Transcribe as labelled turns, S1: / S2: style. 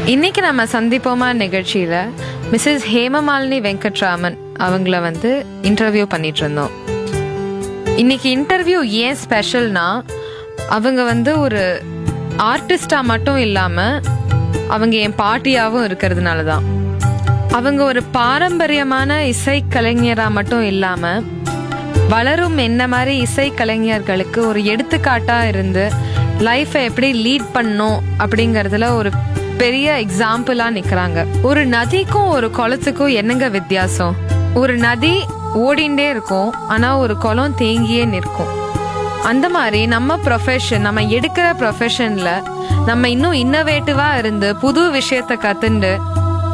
S1: இன்னைக்கு நம்ம சந்திப்போமா நிகழ்ச்சியில மிஸ்ஸஸ் ஹேமமாலினி வெங்கட்ராமன் அவங்கள வந்து இன்டர்வியூ பண்ணிட்டு இருந்தோம் இன்னைக்கு இன்டர்வியூ ஏன் ஸ்பெஷல்னா அவங்க வந்து ஒரு ஆர்டிஸ்டா மட்டும் இல்லாம அவங்க என் பாட்டியாவும் இருக்கிறதுனால தான் அவங்க ஒரு பாரம்பரியமான இசை கலைஞரா மட்டும் இல்லாம வளரும் என்ன மாதிரி இசை கலைஞர்களுக்கு ஒரு எடுத்துக்காட்டா இருந்து லைஃப்பை எப்படி லீட் பண்ணும் அப்படிங்கறதுல ஒரு பெரிய எக்ஸாம்பிளா நிக்கிறாங்க ஒரு நதிக்கும் ஒரு குளத்துக்கும் என்னங்க வித்தியாசம் ஒரு நதி ஓடிண்டே இருக்கும் ஆனா ஒரு குளம் தேங்கியே நிற்கும் அந்த மாதிரி நம்ம ப்ரொஃபஷன் நம்ம எடுக்கிற ப்ரொஃபஷன்ல நம்ம இன்னும் இன்னோவேட்டிவா இருந்து புது விஷயத்த கத்துண்டு